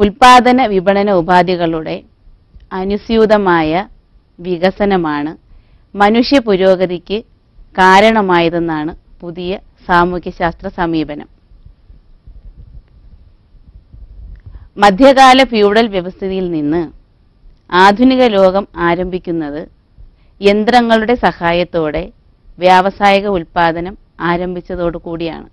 ഉൽപാദന വിപണന ഉപാധികളുടെ അനുസ്യൂതമായ വികസനമാണ് മനുഷ്യ പുരോഗതിക്ക് കാരണമായതെന്നാണ് പുതിയ സാമൂഹ്യശാസ്ത്ര സമീപനം മധ്യകാല ഫ്യൂഡൽ വ്യവസ്ഥിതിയിൽ നിന്ന് ആധുനിക ലോകം ആരംഭിക്കുന്നത് യന്ത്രങ്ങളുടെ സഹായത്തോടെ വ്യാവസായിക ഉൽപാദനം ആരംഭിച്ചതോടുകൂടിയാണ്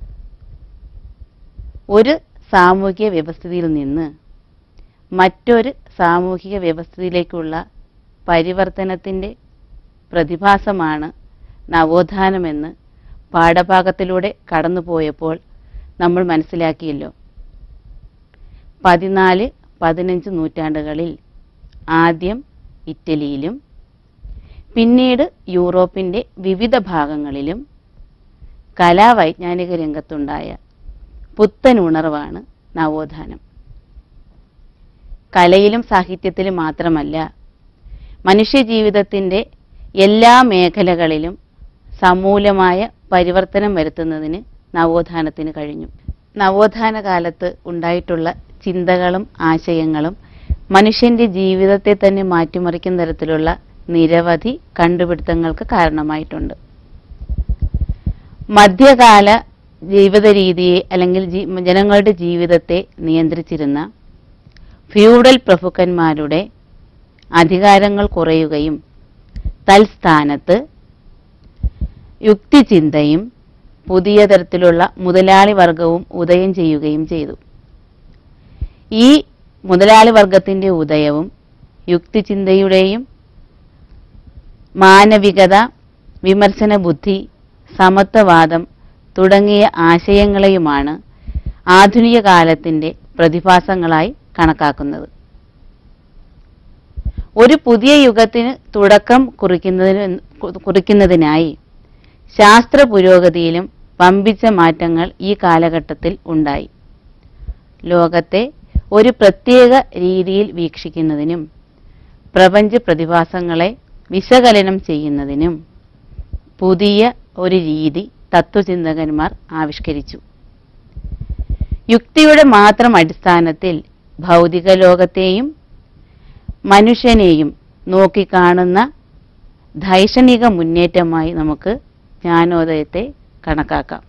ഒരു സാമൂഹിക വ്യവസ്ഥിതിയിൽ നിന്ന് മറ്റൊരു സാമൂഹിക വ്യവസ്ഥിതിയിലേക്കുള്ള പരിവർത്തനത്തിൻ്റെ പ്രതിഭാസമാണ് നവോത്ഥാനമെന്ന് പാഠഭാഗത്തിലൂടെ കടന്നുപോയപ്പോൾ നമ്മൾ മനസ്സിലാക്കിയല്ലോ പതിനാല് പതിനഞ്ച് നൂറ്റാണ്ടുകളിൽ ആദ്യം ഇറ്റലിയിലും പിന്നീട് യൂറോപ്പിൻ്റെ വിവിധ ഭാഗങ്ങളിലും കലാവൈജ്ഞാനിക രംഗത്തുണ്ടായ പുത്തൻ ഉണർവാണ് നവോത്ഥാനം കലയിലും സാഹിത്യത്തിലും മാത്രമല്ല മനുഷ്യജീവിതത്തിൻ്റെ എല്ലാ മേഖലകളിലും സമൂലമായ പരിവർത്തനം വരുത്തുന്നതിന് നവോത്ഥാനത്തിന് കഴിഞ്ഞു നവോത്ഥാന കാലത്ത് ഉണ്ടായിട്ടുള്ള ചിന്തകളും ആശയങ്ങളും മനുഷ്യന്റെ ജീവിതത്തെ തന്നെ മാറ്റിമറിക്കുന്ന തരത്തിലുള്ള നിരവധി കണ്ടുപിടുത്തങ്ങൾക്ക് കാരണമായിട്ടുണ്ട് മധ്യകാല ജീവിത രീതിയെ അല്ലെങ്കിൽ ജീ- ജനങ്ങളുടെ ജീവിതത്തെ നിയന്ത്രിച്ചിരുന്ന ഫ്യൂഡൽ പ്രഭുക്കന്മാരുടെ അധികാരങ്ങൾ കുറയുകയും തൽസ്ഥാനത്ത് യുക്തിചിന്തയും പുതിയ തരത്തിലുള്ള മുതലാളി വർഗവും ഉദയം ചെയ്യുകയും ചെയ്തു ഈ മുതലാളി വർഗത്തിൻ്റെ ഉദയവും യുക്തിചിന്തയുടെയും മാനവികത വിമർശന ബുദ്ധി സമത്വവാദം തുടങ്ങിയ ആശയങ്ങളെയുമാണ് ആധുനിക കാലത്തിൻ്റെ പ്രതിഭാസങ്ങളായി കണക്കാക്കുന്നത് ഒരു പുതിയ യുഗത്തിന് തുടക്കം കുറിക്കുന്നതിന് കുറിക്കുന്നതിനായി ശാസ്ത്ര പുരോഗതിയിലും വമ്പിച്ച മാറ്റങ്ങൾ ഈ കാലഘട്ടത്തിൽ ഉണ്ടായി ലോകത്തെ ഒരു പ്രത്യേക രീതിയിൽ വീക്ഷിക്കുന്നതിനും പ്രപഞ്ച പ്രതിഭാസങ്ങളെ വിശകലനം ചെയ്യുന്നതിനും പുതിയ ഒരു രീതി തത്വചിന്തകന്മാർ ആവിഷ്കരിച്ചു യുക്തിയുടെ മാത്രം അടിസ്ഥാനത്തിൽ ഭൗതിക ലോകത്തെയും മനുഷ്യനെയും നോക്കിക്കാണുന്ന ധൈഷണിക മുന്നേറ്റമായി നമുക്ക് ജ്ഞാനോദയത്തെ കണക്കാക്കാം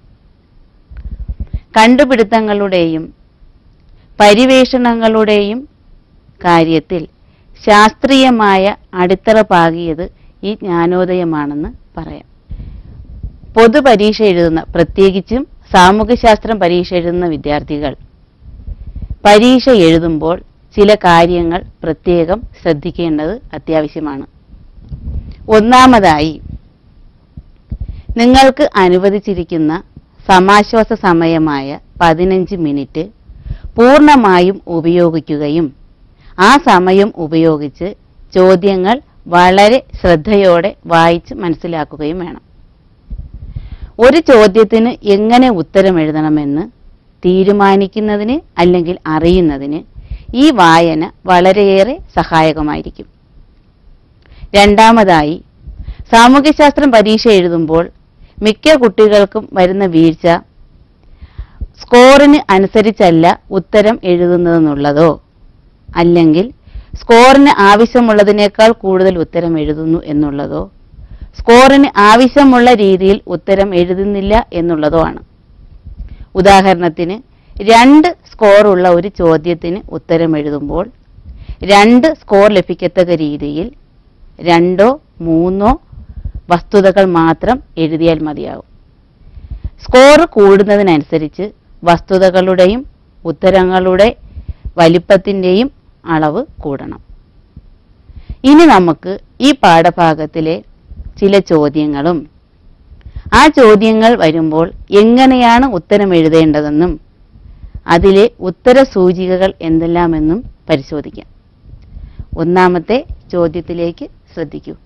കണ്ടുപിടുത്തങ്ങളുടെയും പരിവേഷണങ്ങളുടെയും കാര്യത്തിൽ ശാസ്ത്രീയമായ അടിത്തറ പാകിയത് ഈ ജ്ഞാനോദയമാണെന്ന് പറയാം പൊതുപരീക്ഷ എഴുതുന്ന പ്രത്യേകിച്ചും സാമൂഹ്യശാസ്ത്രം പരീക്ഷ എഴുതുന്ന വിദ്യാർത്ഥികൾ പരീക്ഷ എഴുതുമ്പോൾ ചില കാര്യങ്ങൾ പ്രത്യേകം ശ്രദ്ധിക്കേണ്ടത് അത്യാവശ്യമാണ് ഒന്നാമതായി നിങ്ങൾക്ക് അനുവദിച്ചിരിക്കുന്ന സമാശ്വാസ സമയമായ പതിനഞ്ച് മിനിറ്റ് പൂർണ്ണമായും ഉപയോഗിക്കുകയും ആ സമയം ഉപയോഗിച്ച് ചോദ്യങ്ങൾ വളരെ ശ്രദ്ധയോടെ വായിച്ച് മനസ്സിലാക്കുകയും വേണം ഒരു ചോദ്യത്തിന് എങ്ങനെ ഉത്തരം എഴുതണമെന്ന് തീരുമാനിക്കുന്നതിന് അല്ലെങ്കിൽ അറിയുന്നതിന് ഈ വായന വളരെയേറെ സഹായകമായിരിക്കും രണ്ടാമതായി സാമൂഹ്യശാസ്ത്രം പരീക്ഷ എഴുതുമ്പോൾ മിക്ക കുട്ടികൾക്കും വരുന്ന വീഴ്ച സ്കോറിന് അനുസരിച്ചല്ല ഉത്തരം എഴുതുന്നതെന്നുള്ളതോ അല്ലെങ്കിൽ സ്കോറിന് ആവശ്യമുള്ളതിനേക്കാൾ കൂടുതൽ ഉത്തരം എഴുതുന്നു എന്നുള്ളതോ സ്കോറിന് ആവശ്യമുള്ള രീതിയിൽ ഉത്തരം എഴുതുന്നില്ല എന്നുള്ളതോ ആണ് ഉദാഹരണത്തിന് രണ്ട് സ്കോറുള്ള ഒരു ചോദ്യത്തിന് ഉത്തരം എഴുതുമ്പോൾ രണ്ട് സ്കോർ ലഭിക്കത്തക്ക രീതിയിൽ രണ്ടോ മൂന്നോ വസ്തുതകൾ മാത്രം എഴുതിയാൽ മതിയാകും സ്കോർ കൂടുന്നതിനനുസരിച്ച് വസ്തുതകളുടെയും ഉത്തരങ്ങളുടെ വലിപ്പത്തിൻ്റെയും അളവ് കൂടണം ഇനി നമുക്ക് ഈ പാഠഭാഗത്തിലെ ചില ചോദ്യങ്ങളും ആ ചോദ്യങ്ങൾ വരുമ്പോൾ എങ്ങനെയാണ് ഉത്തരം എഴുതേണ്ടതെന്നും അതിലെ ഉത്തര സൂചികകൾ എന്തെല്ലാമെന്നും പരിശോധിക്കാം ഒന്നാമത്തെ ചോദ്യത്തിലേക്ക് ശ്രദ്ധിക്കൂ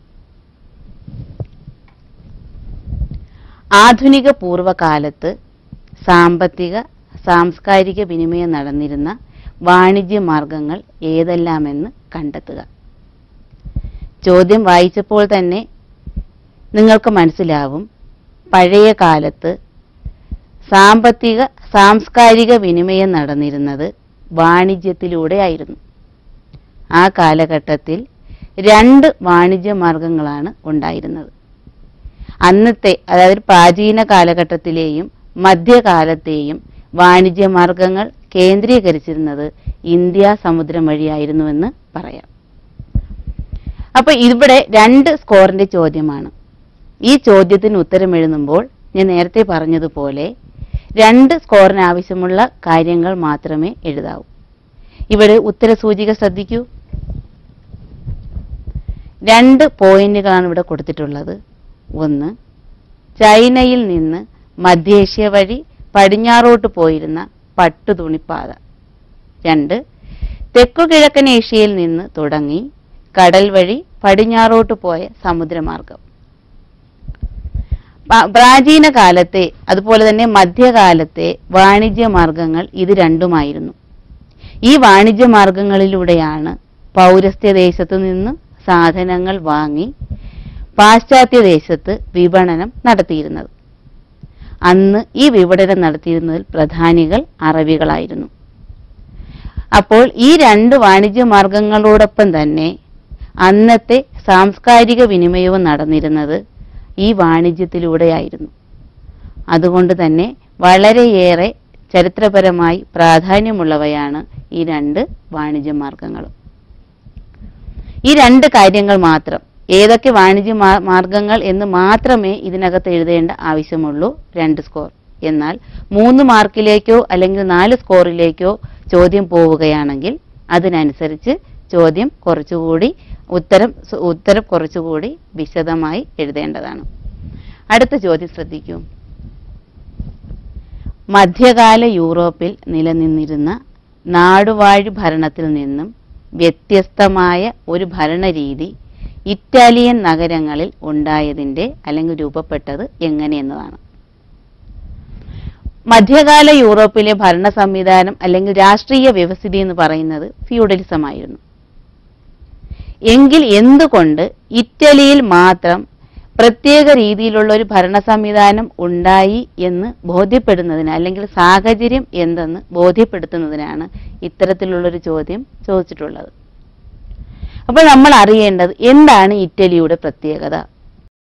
ആധുനിക പൂർവ്വകാലത്ത് സാമ്പത്തിക സാംസ്കാരിക വിനിമയം നടന്നിരുന്ന വാണിജ്യ മാർഗങ്ങൾ ഏതെല്ലാമെന്ന് കണ്ടെത്തുക ചോദ്യം വായിച്ചപ്പോൾ തന്നെ നിങ്ങൾക്ക് മനസ്സിലാവും പഴയ കാലത്ത് സാമ്പത്തിക സാംസ്കാരിക വിനിമയം നടന്നിരുന്നത് വാണിജ്യത്തിലൂടെയായിരുന്നു ആ കാലഘട്ടത്തിൽ രണ്ട് വാണിജ്യ മാർഗങ്ങളാണ് ഉണ്ടായിരുന്നത് അന്നത്തെ അതായത് പ്രാചീന കാലഘട്ടത്തിലെയും മധ്യകാലത്തെയും വാണിജ്യ മാർഗങ്ങൾ കേന്ദ്രീകരിച്ചിരുന്നത് ഇന്ത്യ സമുദ്രം വഴിയായിരുന്നുവെന്ന് പറയാം അപ്പൊ ഇവിടെ രണ്ട് സ്കോറിന്റെ ചോദ്യമാണ് ഈ ചോദ്യത്തിന് ഉത്തരം എഴുതുമ്പോൾ ഞാൻ നേരത്തെ പറഞ്ഞതുപോലെ രണ്ട് സ്കോറിന് ആവശ്യമുള്ള കാര്യങ്ങൾ മാത്രമേ എഴുതാവൂ ഇവിടെ ഉത്തരസൂചിക ശ്രദ്ധിക്കൂ രണ്ട് പോയിന്റുകളാണ് ഇവിടെ കൊടുത്തിട്ടുള്ളത് ഒന്ന് ചൈനയിൽ നിന്ന് മധ്യേഷ്യ വഴി പടിഞ്ഞാറോട്ട് പോയിരുന്ന പട്ടുതുണിപ്പാത രണ്ട് തെക്കുകിഴക്കൻ ഏഷ്യയിൽ നിന്ന് തുടങ്ങി കടൽ വഴി പടിഞ്ഞാറോട്ട് പോയ സമുദ്രമാർഗം പ- പ്രാചീന കാലത്തെ അതുപോലെ തന്നെ മധ്യകാലത്തെ വാണിജ്യ മാർഗങ്ങൾ ഇത് രണ്ടുമായിരുന്നു ഈ വാണിജ്യ മാർഗങ്ങളിലൂടെയാണ് പൗരസ്ത്യ ദേശത്തു നിന്ന് സാധനങ്ങൾ വാങ്ങി പാശ്ചാത്യ ദേശത്ത് വിപണനം നടത്തിയിരുന്നത് അന്ന് ഈ വിപണനം നടത്തിയിരുന്നതിൽ പ്രധാനികൾ അറബികളായിരുന്നു അപ്പോൾ ഈ രണ്ട് വാണിജ്യ മാർഗങ്ങളോടൊപ്പം തന്നെ അന്നത്തെ സാംസ്കാരിക വിനിമയവും നടന്നിരുന്നത് ഈ വാണിജ്യത്തിലൂടെയായിരുന്നു അതുകൊണ്ട് തന്നെ വളരെയേറെ ചരിത്രപരമായി പ്രാധാന്യമുള്ളവയാണ് ഈ രണ്ട് വാണിജ്യ മാർഗങ്ങളും ഈ രണ്ട് കാര്യങ്ങൾ മാത്രം ഏതൊക്കെ വാണിജ്യ മാ- മാർഗങ്ങൾ എന്ന് മാത്രമേ ഇതിനകത്ത് എഴുതേണ്ട ആവശ്യമുള്ളൂ രണ്ട് സ്കോർ എന്നാൽ മൂന്ന് മാർക്കിലേക്കോ അല്ലെങ്കിൽ നാല് സ്കോറിലേക്കോ ചോദ്യം പോവുകയാണെങ്കിൽ അതിനനുസരിച്ച് ചോദ്യം കുറച്ചുകൂടി ഉത്തരം സ- ഉത്തരം കുറച്ചുകൂടി വിശദമായി എഴുതേണ്ടതാണ് അടുത്ത ചോദ്യം ശ്രദ്ധിക്കൂ മധ്യകാല യൂറോപ്പിൽ നിലനിന്നിരുന്ന നാടുവാഴി ഭരണത്തിൽ നിന്നും വ്യത്യസ്തമായ ഒരു ഭരണരീതി ഇറ്റാലിയൻ നഗരങ്ങളിൽ ഉണ്ടായതിൻ്റെ അല്ലെങ്കിൽ രൂപപ്പെട്ടത് എങ്ങനെയെന്നതാണ് മധ്യകാല യൂറോപ്പിലെ ഭരണ സംവിധാനം അല്ലെങ്കിൽ രാഷ്ട്രീയ വ്യവസ്ഥിതി എന്ന് പറയുന്നത് ഫ്യൂഡലിസം ആയിരുന്നു എങ്കിൽ എന്തുകൊണ്ട് ഇറ്റലിയിൽ മാത്രം പ്രത്യേക രീതിയിലുള്ള ഒരു ഭരണ സംവിധാനം ഉണ്ടായി എന്ന് ബോധ്യപ്പെടുന്നതിന് അല്ലെങ്കിൽ സാഹചര്യം എന്തെന്ന് ബോധ്യപ്പെടുത്തുന്നതിനാണ് ഇത്തരത്തിലുള്ളൊരു ചോദ്യം ചോദിച്ചിട്ടുള്ളത് അപ്പോൾ നമ്മൾ അറിയേണ്ടത് എന്താണ് ഇറ്റലിയുടെ പ്രത്യേകത